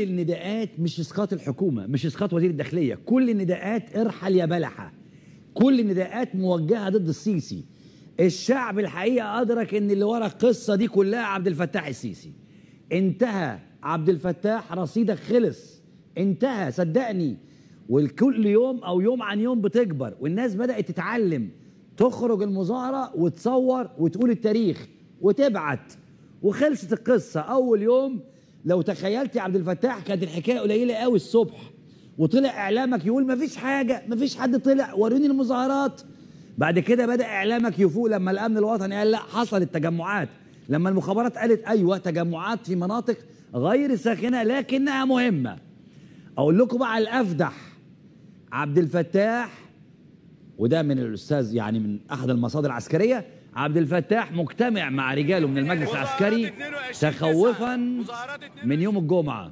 النداءات مش اسقاط الحكومه مش اسقاط وزير الداخليه كل النداءات ارحل يا بلحه كل النداءات موجهه ضد السيسي الشعب الحقيقه ادرك ان اللي ورا القصه دي كلها عبد الفتاح السيسي انتهى عبد الفتاح رصيدك خلص انتهى صدقني والكل يوم او يوم عن يوم بتكبر والناس بدات تتعلم تخرج المظاهره وتصور وتقول التاريخ وتبعت وخلصت القصه اول يوم لو تخيلت يا عبد الفتاح كانت الحكايه قليله قوي الصبح وطلع اعلامك يقول مفيش حاجه مفيش حد طلع وروني المظاهرات بعد كده بدا اعلامك يفوق لما الامن الوطني قال لا حصلت تجمعات لما المخابرات قالت ايوه تجمعات في مناطق غير ساخنه لكنها مهمه اقول لكم بقى على الافدح عبد الفتاح وده من الاستاذ يعني من احد المصادر العسكريه عبد الفتاح مجتمع مع رجاله من المجلس العسكري تخوفا من يوم الجمعه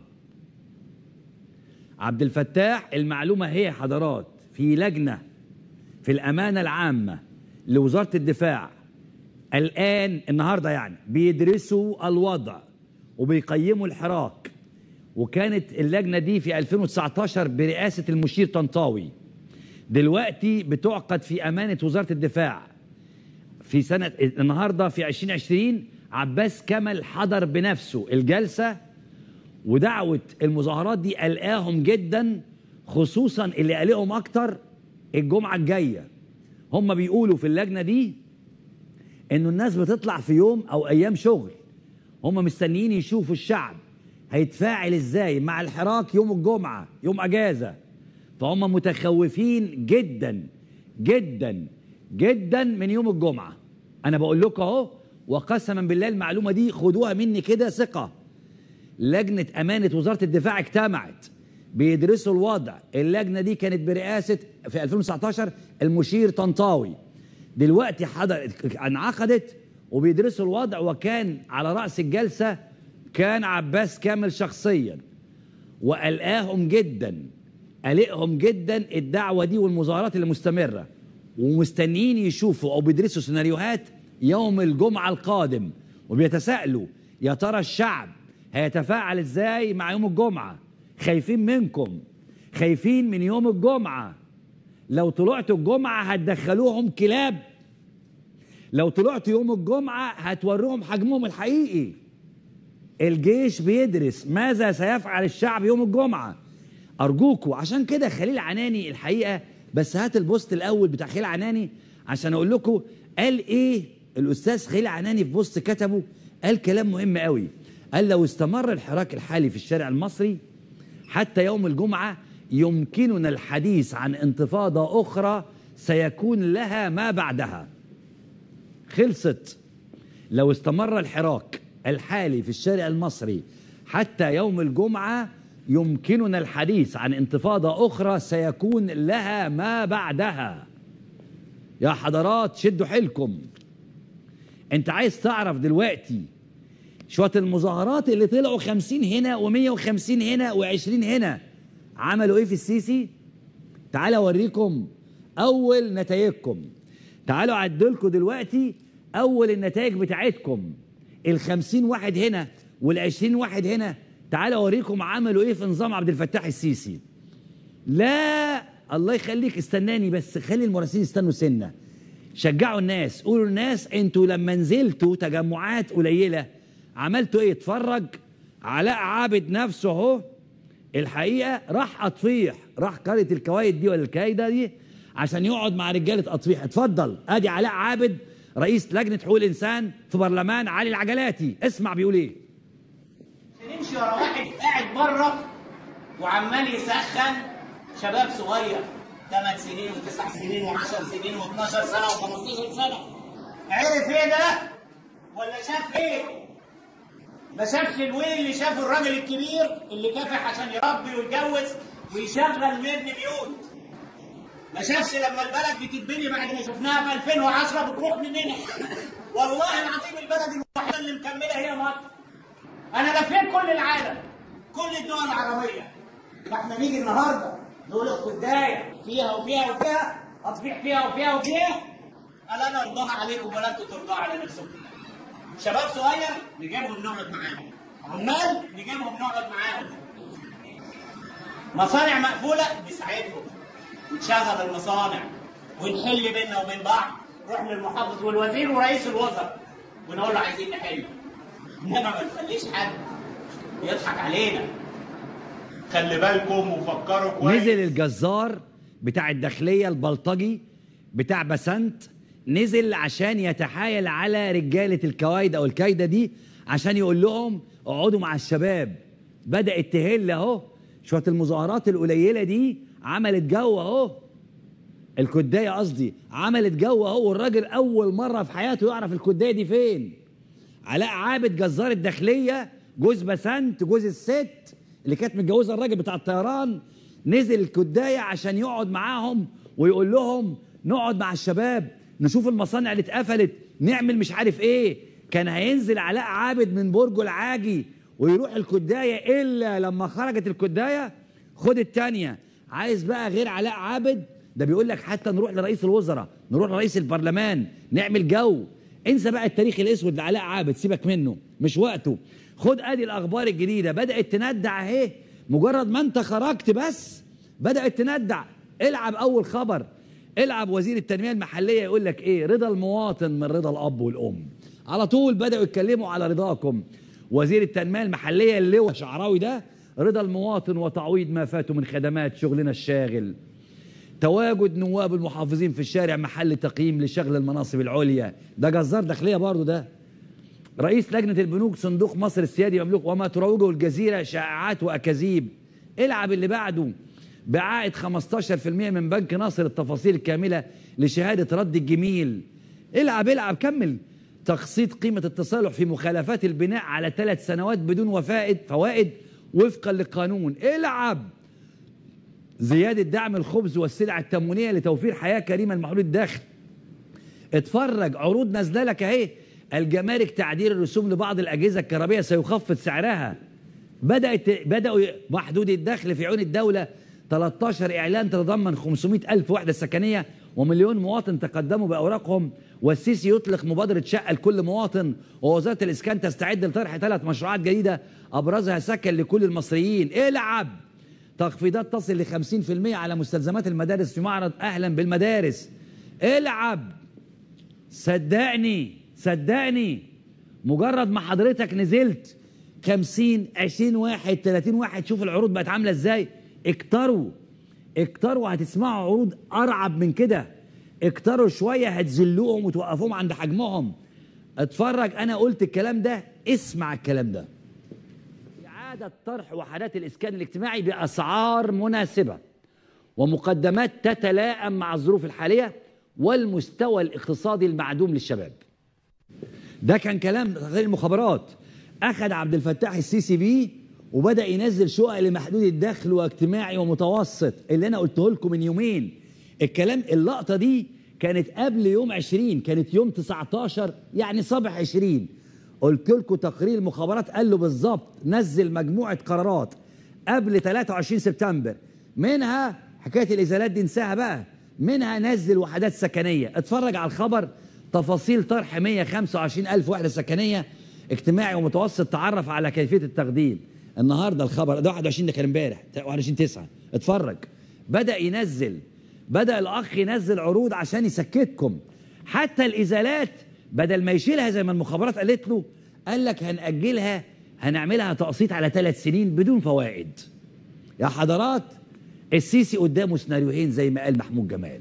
عبد الفتاح المعلومه هي حضرات في لجنه في الامانه العامه لوزاره الدفاع الان النهارده يعني بيدرسوا الوضع وبيقيموا الحراك وكانت اللجنه دي في 2019 برئاسه المشير طنطاوي دلوقتي بتعقد في امانه وزاره الدفاع في سنه النهارده في 2020 عباس كمل حضر بنفسه الجلسه ودعوه المظاهرات دي قلقاهم جدا خصوصا اللي قلقهم اكتر الجمعه الجايه هم بيقولوا في اللجنه دي انه الناس بتطلع في يوم او ايام شغل هم مستنيين يشوفوا الشعب هيتفاعل ازاي مع الحراك يوم الجمعه يوم اجازه فهم متخوفين جدا جدا جدا من يوم الجمعه انا بقول لكم اهو وقسما بالله المعلومه دي خدوها مني كده ثقه لجنه امانه وزاره الدفاع اجتمعت بيدرسوا الوضع اللجنه دي كانت برئاسه في 2019 المشير طنطاوي دلوقتي حضر انعقدت وبيدرسوا الوضع وكان على راس الجلسه كان عباس كامل شخصيا وقلقاهم جدا قلقهم جدا الدعوه دي والمظاهرات اللي مستمره ومستنيين يشوفوا او بيدرسوا سيناريوهات يوم الجمعه القادم وبيتساءلوا يا ترى الشعب هيتفاعل ازاي مع يوم الجمعه خايفين منكم خايفين من يوم الجمعه لو طلعتوا الجمعه هتدخلوهم كلاب لو طلعتوا يوم الجمعه هتوروهم حجمهم الحقيقي الجيش بيدرس ماذا سيفعل الشعب يوم الجمعه ارجوكوا عشان كده خليل عناني الحقيقه بس هات البوست الاول بتاع خليل عناني عشان اقول لكم قال ايه الاستاذ خليل عناني في بوست كتبه قال كلام مهم قوي قال لو استمر الحراك الحالي في الشارع المصري حتى يوم الجمعه يمكننا الحديث عن انتفاضه اخرى سيكون لها ما بعدها خلصت لو استمر الحراك الحالي في الشارع المصري حتى يوم الجمعه يمكننا الحديث عن انتفاضه اخرى سيكون لها ما بعدها يا حضرات شدوا حيلكم انت عايز تعرف دلوقتي شويه المظاهرات اللي طلعوا 50 هنا و150 هنا و20 هنا عملوا ايه في السيسي تعالوا اوريكم اول نتائجكم تعالوا اعدلكم دلوقتي اول النتائج بتاعتكم ال50 واحد هنا وال20 واحد هنا تعالوا اوريكم عملوا ايه في نظام عبد الفتاح السيسي لا الله يخليك استناني بس خلي المراسلين يستنوا سنه شجعوا الناس قولوا للناس انتوا لما نزلتوا تجمعات قليله عملتوا ايه اتفرج علاء عابد نفسه اهو الحقيقه راح اطفيح راح قريه الكوايد دي ولا الكايده دي عشان يقعد مع رجاله اطفيح اتفضل ادي علاء عابد رئيس لجنه حقوق الانسان في برلمان علي العجلاتي اسمع بيقول ايه نمشي ورا واحد قاعد بره وعمال يسخن شباب صغير 8 سنين و9 سنين و10 سنين و12 سنه و15 سنه عرف ايه ده؟ ولا شاف ايه؟ ما شافش الويل اللي شافه الراجل الكبير اللي كافح عشان يربي ويتجوز ويشغل ويبني بيوت ما شافش لما البلد بتتبني بعد ما شفناها في 2010 بتروح مننا والله العظيم البلد الوحيده اللي مكمله هي مصر انا لفيت كل العالم كل الدول العربيه فاحنا نيجي النهارده نقول الخدايه فيها وفيها وفيها اطفيح فيها وفيها وفيها قال انا ارضاها عليكم ولا انتوا ترضوا على نفسكم شباب صغير نجيبهم نقعد معاهم عمال نجيبهم نقعد معاهم مصانع مقفوله نساعدهم نشغل المصانع ونحل بيننا وبين بعض نروح للمحافظ والوزير ورئيس الوزراء ونقول له عايزين نحل انما ما نخليش حد يضحك علينا خلي بالكم وفكروا كويس نزل الجزار بتاع الداخليه البلطجي بتاع بسنت نزل عشان يتحايل على رجاله الكوايد او الكايده دي عشان يقول لهم اقعدوا مع الشباب بدات تهل اهو شويه المظاهرات القليله دي عملت جو اهو الكدايه قصدي عملت جو اهو والراجل اول مره في حياته يعرف الكدايه دي فين علاء عابد جزار الداخليه جوز بسنت جوز الست اللي كانت متجوزه الراجل بتاع الطيران نزل الكدايه عشان يقعد معاهم ويقول لهم نقعد مع الشباب نشوف المصانع اللي اتقفلت نعمل مش عارف ايه كان هينزل علاء عابد من برجه العاجي ويروح الكدايه الا لما خرجت الكدايه خد التانيه عايز بقى غير علاء عابد ده بيقول لك حتى نروح لرئيس الوزراء نروح لرئيس البرلمان نعمل جو انسى بقى التاريخ الاسود لعلاء عابد سيبك منه مش وقته خد ادي الاخبار الجديده بدات تندع اهي مجرد ما انت خرجت بس بدات تندع العب اول خبر العب وزير التنميه المحليه يقول لك ايه رضا المواطن من رضا الاب والام على طول بداوا يتكلموا على رضاكم وزير التنميه المحليه اللي هو شعراوي ده رضا المواطن وتعويض ما فاته من خدمات شغلنا الشاغل تواجد نواب المحافظين في الشارع محل تقييم لشغل المناصب العليا ده جزار داخليه برضه ده رئيس لجنه البنوك صندوق مصر السيادي مملوك وما تروجه الجزيره شائعات واكاذيب العب اللي بعده بعائد 15% من بنك ناصر التفاصيل الكامله لشهاده رد الجميل العب العب كمل تقسيط قيمه التصالح في مخالفات البناء على ثلاث سنوات بدون وفائد فوائد وفقا للقانون العب زيادة دعم الخبز والسلع التموينية لتوفير حياة كريمة لمحلول الدخل اتفرج عروض نازله لك اهي الجمارك تعديل الرسوم لبعض الأجهزة الكهربائية سيخفض سعرها بدأت بدأوا محدود الدخل في عيون الدولة 13 إعلان تتضمن 500 ألف وحدة سكنية ومليون مواطن تقدموا بأوراقهم والسيسي يطلق مبادرة شقة لكل مواطن ووزارة الإسكان تستعد لطرح ثلاث مشروعات جديدة أبرزها سكن لكل المصريين العب تخفيضات تصل ل 50% على مستلزمات المدارس في معرض أهلا بالمدارس العب صدقني صدقني مجرد ما حضرتك نزلت 50 20 واحد 30 واحد شوف العروض بقت عامله ازاي اكتروا اكتروا هتسمعوا عروض ارعب من كده اكتروا شويه هتذلوهم وتوقفوهم عند حجمهم اتفرج انا قلت الكلام ده اسمع الكلام ده إعادة طرح وحدات الإسكان الاجتماعي بأسعار مناسبة ومقدمات تتلائم مع الظروف الحالية والمستوى الاقتصادي المعدوم للشباب ده كان كلام غير المخابرات أخذ عبد الفتاح السيسي بيه وبدأ ينزل شقق لمحدود الدخل واجتماعي ومتوسط اللي أنا قلته لكم من يومين الكلام اللقطة دي كانت قبل يوم 20 كانت يوم 19 يعني صبح 20 قلت لكم تقرير المخابرات قال له بالظبط نزل مجموعه قرارات قبل 23 سبتمبر منها حكايه الازالات دي انساها بقى منها نزل وحدات سكنيه اتفرج على الخبر تفاصيل طرح 125 الف وحده سكنيه اجتماعي ومتوسط تعرف على كيفيه التقديم النهارده الخبر ده 21 ده كان امبارح 21 9 اتفرج بدا ينزل بدا الاخ ينزل عروض عشان يسكتكم حتى الازالات بدل ما يشيلها زي ما المخابرات قالت له قال لك هنأجلها هنعملها تقسيط على ثلاث سنين بدون فوائد يا حضرات السيسي قدامه سيناريوهين زي ما قال محمود جمال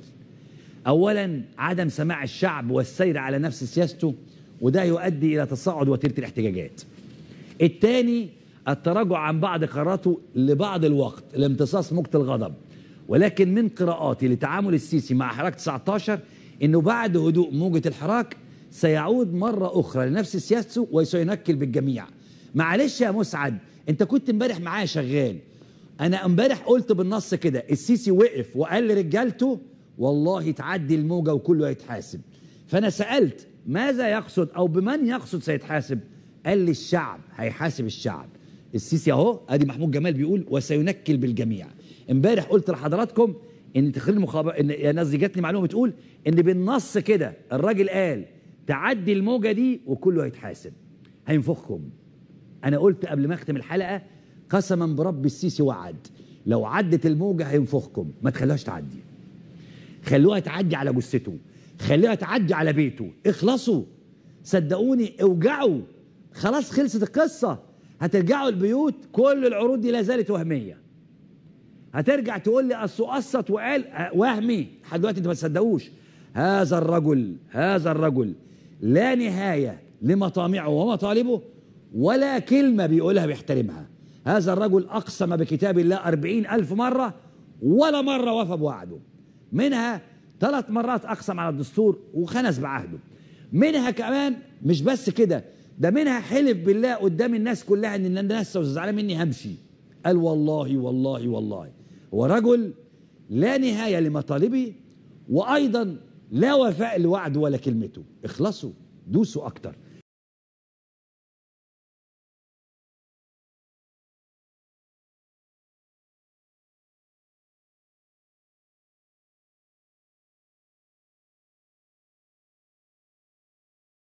اولا عدم سماع الشعب والسير على نفس سياسته وده يؤدي الى تصاعد وتيره الاحتجاجات الثاني التراجع عن بعض قراراته لبعض الوقت لامتصاص موجة الغضب ولكن من قراءاتي لتعامل السيسي مع حراك 19 انه بعد هدوء موجة الحراك سيعود مرة أخرى لنفس سياسته وسينكل بالجميع معلش يا مسعد أنت كنت امبارح معايا شغال أنا امبارح قلت بالنص كده السيسي وقف وقال لرجالته والله تعدي الموجة وكله هيتحاسب فأنا سألت ماذا يقصد أو بمن يقصد سيتحاسب قال لي الشعب هيحاسب الشعب السيسي اهو ادي محمود جمال بيقول وسينكل بالجميع امبارح قلت لحضراتكم ان تخيل المخابرات ان يا ناس دي جاتني معلومه بتقول ان بالنص كده الراجل قال تعدي الموجة دي وكله هيتحاسب هينفخكم أنا قلت قبل ما أختم الحلقة قسما برب السيسي وعد لو عدت الموجة هينفخكم ما تخلوهاش تعدي خلوها تعدي على جثته خلوها تعدي على بيته اخلصوا صدقوني اوجعوا خلاص خلصت القصة هترجعوا البيوت كل العروض دي لا زالت وهمية هترجع تقول لي اصل قسط وقال آه، وهمي لحد دلوقتي انت ما تصدقوش هذا الرجل هذا الرجل لا نهاية لمطامعه ومطالبه ولا كلمة بيقولها بيحترمها هذا الرجل أقسم بكتاب الله أربعين ألف مرة ولا مرة وفى بوعده منها ثلاث مرات أقسم على الدستور وخنس بعهده منها كمان مش بس كده ده منها حلف بالله قدام الناس كلها ان الناس لو زعلان مني همشي قال والله والله والله هو رجل لا نهايه لمطالبه وايضا لا وفاء لوعده ولا كلمته اخلصوا دوسوا اكتر